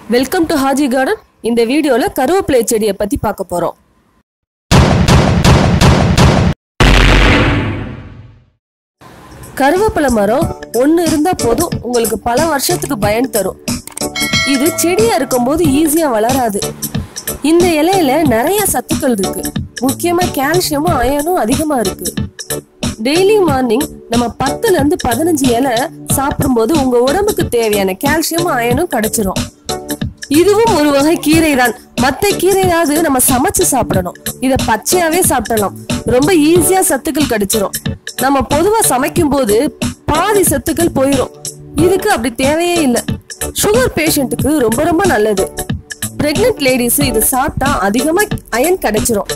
welcome to Haji garden இந்த வீடியோல கருவேப்பிலை செடியை பத்தி பார்க்க போறோம் கருவேப்பிலை மரம் ஒன்று இருந்தா போதும் உங்களுக்கு பல வருஷத்துக்கு பயன் தரும் இது செடியா இருக்கும்போது ஈஸியா வளராது இந்த இலையில நிறைய சத்துக்கள் இருக்கு முக்கியமா கால்சியமும் அயனும் அதிகமா இருக்கு டெய்லி மார்னிங் நம்ம பத்துல இருந்து பதினஞ்சு இலை சாப்பிடும்போது உங்க உடம்புக்கு தேவையான கால்சியமும் அயனும் கிடைச்சிரும் இதுவும் ஒரு வகை கீரை தான் மத்த கீரையாவது நம்ம சமைச்சு சாப்பிடணும் இத பச்சையாவே சாப்பிடலாம் ரொம்ப ஈஸியா சத்துக்கள் கிடைச்சிரும் நம்ம பொதுவா சமைக்கும் போது பாதி சத்துக்கள் போயிடும் இதுக்கு அப்படி தேவையே இல்லை சுகர் பேஷண்ட்டுக்கு ரொம்ப ரொம்ப நல்லது பிரெக்னென்ட் லேடிஸ் இது சாப்பிட்டா அதிகமா அயன் கிடைச்சிரும்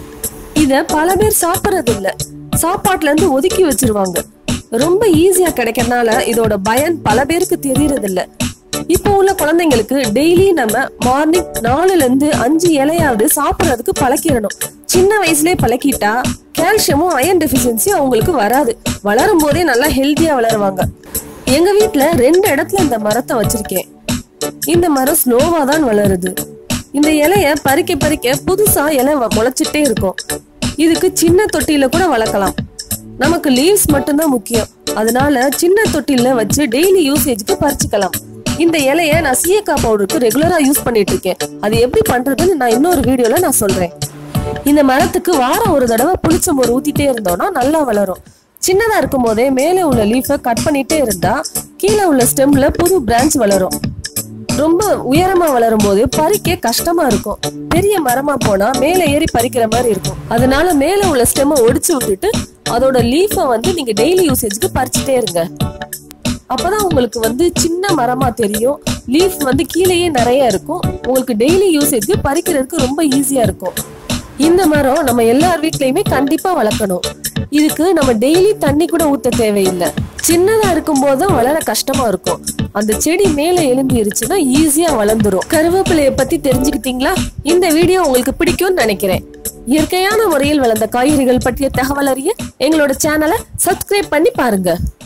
இத பல பேர் சாப்பிடுறது இல்ல சாப்பாட்டுல இருந்து ஒதுக்கி வச்சிருவாங்க ரொம்ப ஈஸியா கிடைக்கறனால இதோட பயன் பல பேருக்கு தெரியறது இல்ல இப்போ உள்ள குழந்தைங்களுக்கு டெய்லி நம்ம மார்னிங் நாலுல இருந்து அஞ்சு இலையாவது சாப்பிடுறதுக்கு பழக்கிடணும் சின்ன வயசுலயே பழக்கிட்டா கால்சியமும் அயன் டெபிஷியன்சி அவங்களுக்கு வராது வளரும் போதே நல்லா ஹெல்த்தியா வளருவாங்க எங்க வீட்ல ரெண்டு இடத்துல இந்த மரத்தை வச்சிருக்கேன் இந்த மரம் ஸ்லோவா தான் வளருது இந்த இலைய பறிக்க பறிக்க புதுசா இலை வ- முளைச்சிட்டே இருக்கும் இதுக்கு சின்ன தொட்டியில கூட வளர்க்கலாம் நமக்கு லீவ்ஸ் மட்டும்தான் முக்கியம் அதனால சின்ன தொட்டில வச்சு டெய்லி யூசேஜ்க்கு பறிச்சுக்கலாம் இந்த இலைய நான் சீயக்காய் பவுடருக்கு ரெகுலரா யூஸ் பண்ணிட்டு இருக்கேன் அது எப்படி பண்றதுன்னு நான் இன்னொரு வீடியோல நான் சொல்றேன் இந்த மரத்துக்கு வாரம் ஒரு தடவை புளிச்ச மோர் ஊத்திட்டே இருந்தோம்னா நல்லா வளரும் சின்னதா இருக்கும் போதே மேலே உள்ள லீஃபை கட் பண்ணிட்டே இருந்தா கீழே உள்ள ஸ்டெம்ல புது பிரான்ச் வளரும் ரொம்ப உயரமா வளரும் போது பறிக்க கஷ்டமா இருக்கும் பெரிய மரமா போனா மேல ஏறி பறிக்கிற மாதிரி இருக்கும் அதனால மேல உள்ள ஸ்டெம்மை ஒடிச்சு விட்டுட்டு அதோட லீஃபை வந்து நீங்க டெய்லி யூசேஜ்க்கு பறிச்சுட்டே இருங்க அப்பதான் உங்களுக்கு வந்து சின்ன மரமா தெரியும் லீஃப் வந்து கீழேயே நிறைய இருக்கும் உங்களுக்கு டெய்லி யூசேஜ்க்கு பறிக்கிறதுக்கு ரொம்ப ஈஸியா இருக்கும் இந்த மரம் நம்ம எல்லார் வீட்லயுமே கண்டிப்பா வளர்க்கணும் இதுக்கு நம்ம டெய்லி தண்ணி கூட ஊத்த தேவையில்லை சின்னதா இருக்கும் போதும் வளர கஷ்டமா இருக்கும் அந்த செடி மேல எழும்பிருச்சுன்னா ஈஸியா வளர்ந்துரும் கருவேப்பிலைய பத்தி தெரிஞ்சுக்கிட்டீங்களா இந்த வீடியோ உங்களுக்கு பிடிக்கும்னு நினைக்கிறேன் இயற்கையான முறையில் வளர்ந்த காய்கறிகள் பற்றிய தகவல் அறிய எங்களோட சேனலை சப்ஸ்கிரைப் பண்ணி பாருங்க